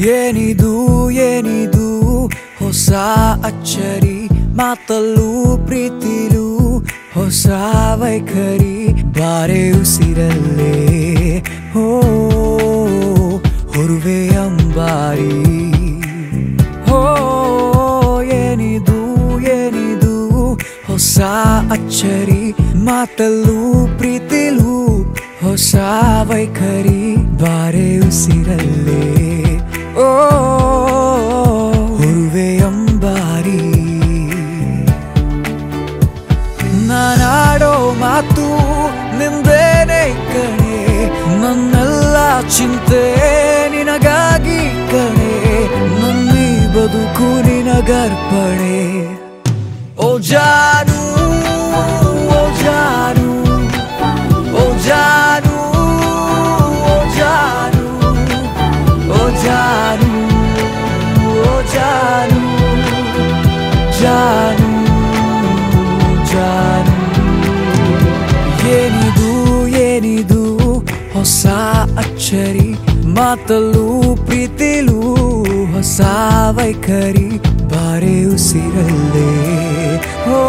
ಏನಿದು ಏನಿದು ಹೊಸ ಅಚ್ಚರಿ ಮಾತಲ್ಲೂ ಪ್ರೀತಿಲೂ ಹೊಸ ವೈಖರಿ ಬಾರೆ ಉಸಿರಲ್ಲೇ ಹೋ ಹೊರುವೆ ಅಂಬಾರಿ ಹೋ ಏನಿದು ಏನಿದು ಹೊಸ ಅಚ್ಚರಿ ಮಾತಲ್ಲೂ ಪ್ರೀತಿಲೂ ಹೊಸ ವೈಖರಿ ಬಾರೆ ಉಸಿರಲ್ಲೇ ಓ ಹುರುವೆ ಅಂಬಾರಿ ನಾನಾಡೋ ಮಾತು ನಿಂದೇನೆ ಕಣೆ ನನ್ನೆಲ್ಲ ಚಿಂತೆ ನಿನಗಾಗಿ ಕಣೆ ನನ್ನಿ ಬದುಕು ನಿನಗರ್ಪಣೆ ಓ ಜಾನು ಓ ಜಾನು ಓ ಜಾನು ಓ ಜಾನು ಓ ಜಾನು ಓ ಜಾನು ಜಾನು ಜಾನು ಏನಿದು ಏನಿದು ಹೊಸ ಅಚ್ಚರಿ ಮಾತಲ್ಲೂ ಪ್ರೀತಿಲೂ ಹೊಸ ವೈಖರಿ ಬಾರೆ ಉಸಿರಲ್ಲೇ ಹೋ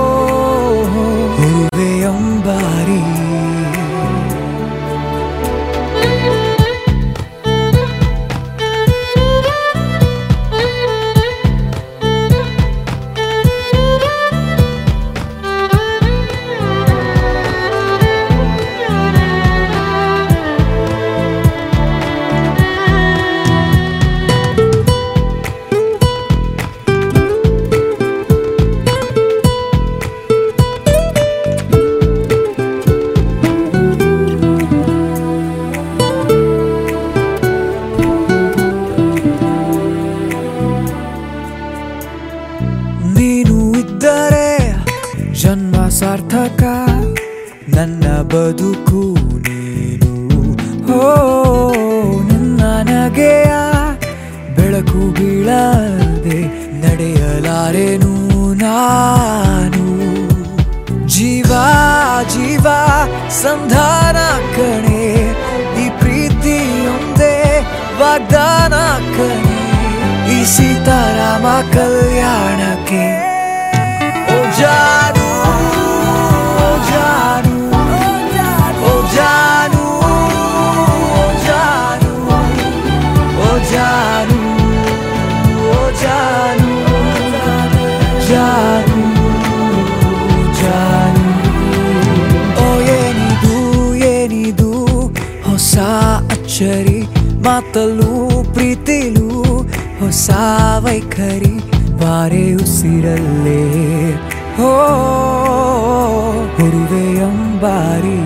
ಹೂವೆ ಅಂಬಾರಿ ನೀನು ಇದ್ದರೆ ಜನ್ಮ ಸಾರ್ಥಕ ನನ್ನ ಬದುಕು ನೀನು ಹೋ ನಿನ್ನ ನಗೆಯ ಬೆಳಕು ಬೀಳದೆ ನಡೆಯಲಾರೆನು ನಾನು ಜೀವ ಜೀವ ಸಂಧಾನ ಕಣೆ ಈ ಪ್ರೀತಿಯೊಂದೇ ವಾಗ್ದಾನ ಕಣೆ ಈ ಸೀತಾರಾಮ ಕಲ್ಯಾಣಕ್ಕೆ ಓ ಜಾನು ಓ ಜಾನು ಓ ಜಾನು ಓ ಜಾನು ಓ ಜಾನು ಓ ಜಾನು ಜಾನು ಜಾನು ಓ ಏನಿದು ಏನಿದು ಹೊಸ ಅಚ್ಚರಿ ಮಾತಲ್ಲೂ ಪ್ರೀತಿಲೂ ಹೊಸ ವೈಖರಿ ಬಾರೆ ಉಸಿರಲ್ಲೇ ಹೋ ಹುರುವೆ ಅಂಬಾರಿ